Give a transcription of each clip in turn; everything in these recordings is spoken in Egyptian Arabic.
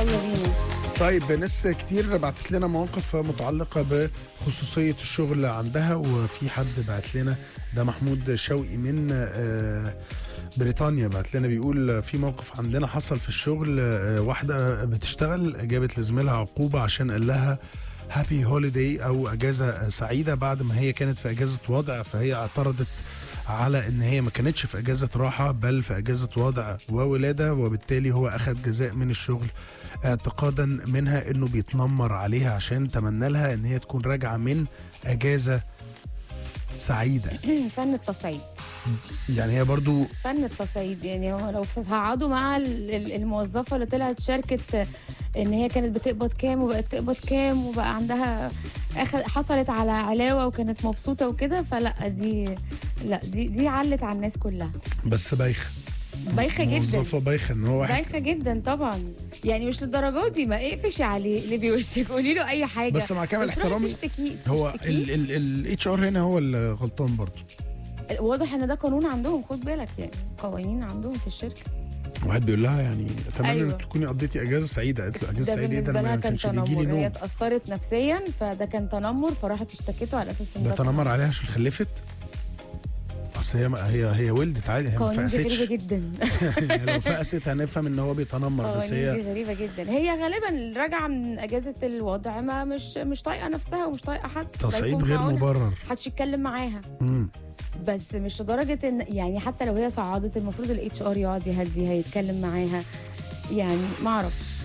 يلا بينا طيب ناس كتير بعتت لنا مواقف متعلقة بخصوصية الشغل عندها وفي حد بعت لنا ده محمود شوقي من آه، بريطانيا بعت لنا بيقول في موقف عندنا حصل في الشغل آه، واحدة بتشتغل جابت لزميلها عقوبة عشان قال لها هابي هوليداي او اجازة سعيدة بعد ما هي كانت في اجازة وضع فهي اعترضت على ان هي ما كانتش في اجازه راحه بل في اجازه وضع وولاده وبالتالي هو اخذ جزاء من الشغل اعتقادا منها انه بيتنمر عليها عشان تمنى لها ان هي تكون راجعه من اجازه سعيده فن التصعيد يعني هي برضو فن التصعيد يعني هو لو هقعدوا مع ال- ال- الموظفه اللي طلعت شركه ان هي كانت بتقبض كام وبقت تقبض كام وبقى عندها أخد حصلت على علاوه وكانت مبسوطه وكده فلا دي لا دي دي علت على الناس كلها بس بايخه بايخه جدا موظفه بايخه ان هو واحد بايخه جدا طبعا يعني مش للدرجات دي ما اقفشي عليه اللي بيوشك قولي له اي حاجه بس مع كامل روحي احترامي، تشتكي هو تشتكيه. الاتش ار هنا هو اللي غلطان برضو واضح ان ده قانون عندهم خد بالك يعني قوانين عندهم في الشركه واحد بيقول لها يعني اتمنى أيوة. انك تكوني قضيتي اجازه سعيده قالت له اجازه ده سعيده ايه ده بالنسبه أنا لها ما كان كانش بيجي لي تنمر هي نوم اتاثرت نفسيا فده كان تنمر فراحت اشتكته على اساس ان ده ده تنمر عليها عشان خلفت اصل هي هي هي ولدت عادي هي ما قوانين دي فقستش غريبه جدا يعني لو فقست هنفهم ان هو بيتنمر بس قوانين دي هي غريبه جدا هي غالبا راجعه من اجازه الوضع ما مش مش طايقه نفسها ومش طايقه حد الله تصعيد يكون في غير عونها. مبرر محدش يتكلم معاها مم. بس مش لدرجه ان يعني حتى لو هي صعدت المفروض الاتش ار يقعد يهديها يتكلم معاها يعني ما اعرفش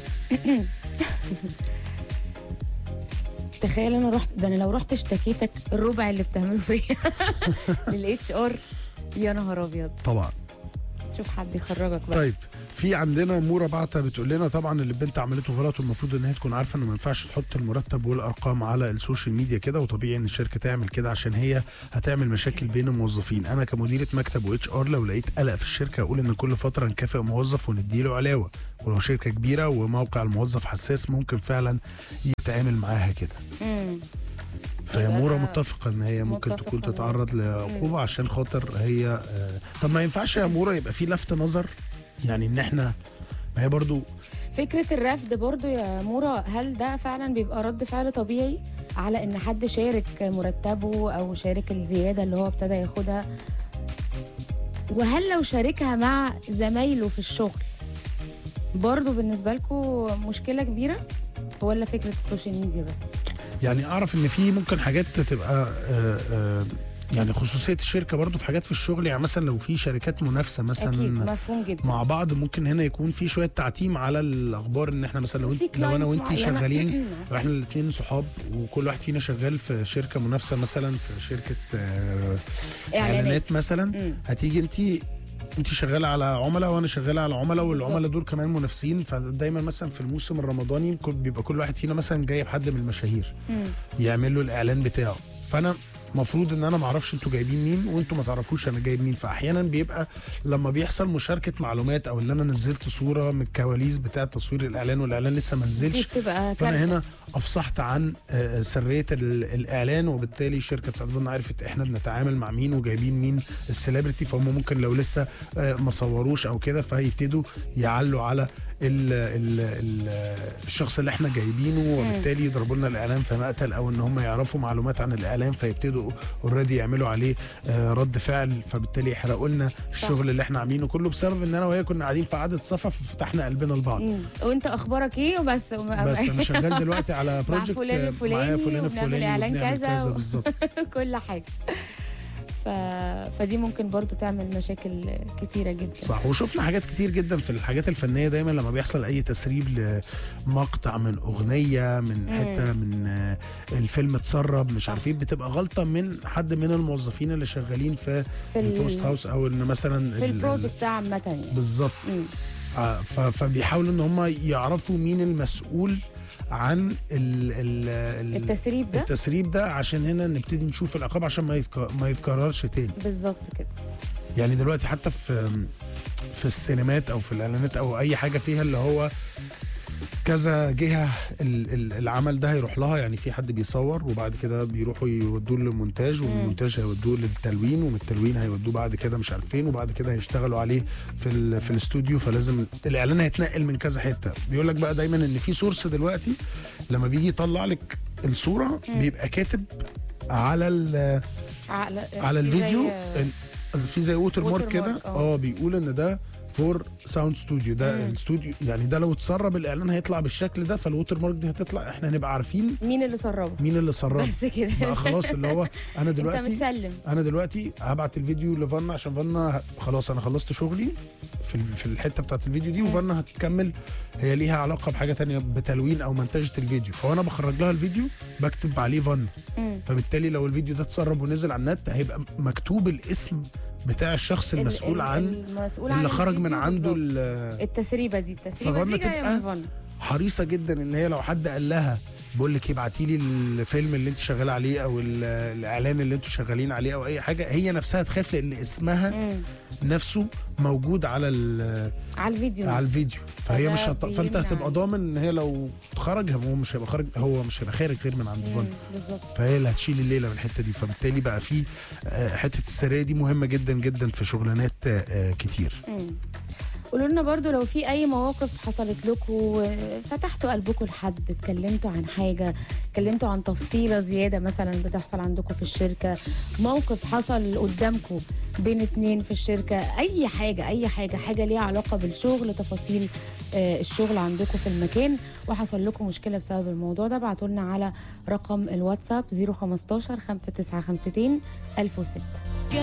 تخيل انا رحت ده انا لو رحت اشتكيتك الربع اللي بتعمله فيا للاتش ار يا نهار ابيض طبعا شوف حد يخرجك بقى طيب في عندنا مورا بعتة بتقول لنا طبعا اللي البنت عملته غلط والمفروض ان هي تكون عارفه انه ما ينفعش تحط المرتب والارقام على السوشيال ميديا كده وطبيعي ان الشركه تعمل كده عشان هي هتعمل مشاكل بين الموظفين انا كمديره مكتب واتش ار لو لقيت قلق في الشركه اقول ان كل فتره نكافئ موظف ونديله علاوه ولو شركه كبيره وموقع الموظف حساس ممكن فعلا يتعامل معاها كده مم. فهي يبقى مورا متفقة ان هي ممكن متفقة تكون معاك. تتعرض لعقوبة عشان خاطر هي آه، طب ما ينفعش يا مورا يبقى في لفت نظر يعني ان احنا ما هي برضو فكرة الرفض برضو يا مورا هل ده فعلا بيبقى رد فعل طبيعي على ان حد شارك مرتبه او شارك الزيادة اللي هو ابتدى ياخدها وهل لو شاركها مع زمايله في الشغل برضو بالنسبة لكم مشكلة كبيرة ولا فكرة السوشيال ميديا بس يعني اعرف ان في ممكن حاجات تبقى آه، آه، يعني خصوصية الشركة برضو في حاجات في الشغل يعني مثلا لو في شركات منافسة اكيد مثلا مفهوم جدا مع بعض ممكن هنا يكون في شويه تعتيم على الاخبار ان احنا مثلا لو, وفي انت لو انا clients وانت معينة. شغالين لو احنا الاثنين صحاب وكل واحد فينا شغال في شركه منافسه مثلا في شركه آه، إعلانات. اعلانات مثلا مم. هتيجي انت انت شغاله على عملاء وانا شغاله على عملاء والعملاء دول كمان منافسين فدايما مثلا في الموسم الرمضاني كل- بيبقى كل واحد فينا مثلا جايب حد من المشاهير مم. يعمل له الاعلان بتاعه فانا المفروض ان انا ما اعرفش انتوا جايبين مين وانتوا ما تعرفوش انا جايب مين فاحيانا بيبقى لما بيحصل مشاركه معلومات او ان انا نزلت صوره من الكواليس بتاعه تصوير الاعلان والاعلان لسه ما دي نزلش بتبقى فانا كارثة هنا افصحت عن آه، سريه ال- الاعلان وبالتالي الشركه بتاعت فودافون عرفت احنا بنتعامل مع مين وجايبين مين السليبرتي فهم ممكن لو لسه آه، ما صوروش او كده فهيبتدوا يعلوا على ال ال ال الشخص اللي احنا جايبينه وبالتالي يضربوا لنا الاعلان في مقتل او ان هم يعرفوا معلومات عن الاعلان فيبتدوا اوريدي يعملوا عليه آه، رد فعل فبالتالي يحرقوا لنا الشغل اللي احنا عاملينه كله بسبب ان انا وهي كنا قاعدين في قعده صفا ففتحنا قلبنا لبعض مم. وانت اخبارك ايه وبس بس انا شغال دلوقتي على بروجكت فلان الفلاني معايا فلان وبنعمل الفلاني إعلان وبنعمل كذا كذا و- بالظبط كل حاجه ف... فدي ممكن برضو تعمل مشاكل كتيره جدا صح وشفنا حاجات كتير جدا في الحاجات الفنيه دايما لما بيحصل اي تسريب لمقطع من اغنيه من حته من آه، الفيلم اتسرب مش عارف ايه بتبقى غلطه من حد من الموظفين اللي شغالين في, في ال- البوست هاوس او ان مثلا في ال- ال- البروجكت ده عامه يعني بالظبط مم. آه، ف- فبيحاولوا ان هم يعرفوا مين المسؤول عن ال ال ال التسريب ده التسريب ده عشان هنا نبتدي نشوف العقاب عشان ما يتك- ما يتكررش تاني بالظبط كده يعني دلوقتي حتى في في السينمات او في الاعلانات او اي حاجه فيها اللي هو كذا جهه ال- ال- العمل ده هيروح لها يعني في حد بيصور وبعد كده بيروحوا يودوه للمونتاج ومن المونتاج هيودوه للتلوين ومن التلوين هيودوه بعد كده مش عارف فين وبعد كده هيشتغلوا عليه في ال- في الاستوديو فلازم الاعلان هيتنقل من كذا حته بيقول لك بقى دايما ان في سورس دلوقتي لما بيجي يطلع لك الصوره بيبقى كاتب على ال- على, على في الفيديو زي- إن- في زي ووتر مارك watermark، كده آه. اه بيقول ان ده فور ساوند ستوديو ده مم. الاستوديو يعني ده لو اتسرب الاعلان هيطلع بالشكل ده فالووتر مارك دي هتطلع احنا هنبقى عارفين مين اللي سربه مين اللي سرب بس كده بقى خلاص اللي هو انا انت دلوقتي متسلم انا دلوقتي هبعت الفيديو لفانا عشان فانا ه- خلاص انا خلصت شغلي في ال- في الحته بتاعت الفيديو دي وفانا هتكمل هي ليها علاقه بحاجه تانية بتلوين او منتجه الفيديو فانا بخرج لها الفيديو بكتب عليه فانا مم. فبالتالي لو الفيديو ده اتسرب ونزل على النت هيبقى مكتوب الاسم بتاع الشخص ال- المسؤول ال- عن المسؤول عن اللي خرج من الفيديو عنده بالظبط. ال- التسريبه دي التسريبه ففن دي جايه تبقى من فن حريصه جدا ان هي لو حد قال لها بقول لك ابعتي لي الفيلم اللي انت شغاله عليه او ال- الاعلان اللي انتوا شغالين عليه او اي حاجه هي نفسها تخاف لان اسمها مم. نفسه موجود على ال- على الفيديو على نفسه. الفيديو فهي فده مش هت... فانت بيمنع هتبقى ال- ضامن ان هي لو خرج هو مش هيبقى خارج هو مش هيبقى خارج غير من عند مم. فن بالظبط فهي اللي هتشيل الليله من الحته دي فبالتالي بقى في آه، حته السريه دي مهمه جدا جدا في شغلانات آه، آه، كتير مم. قولوا لنا برضو لو في اي مواقف حصلت لكم فتحتوا قلبكم لحد اتكلمتوا عن حاجه اتكلمتوا عن تفصيله زياده مثلا بتحصل عندكم في الشركه موقف حصل قدامكم بين اتنين في الشركه اي حاجه اي حاجه حاجه ليها علاقه بالشغل تفاصيل آه، الشغل عندكم في المكان وحصل لكم مشكله بسبب الموضوع ده ابعتوا لنا على رقم الواتساب 015 5952 1006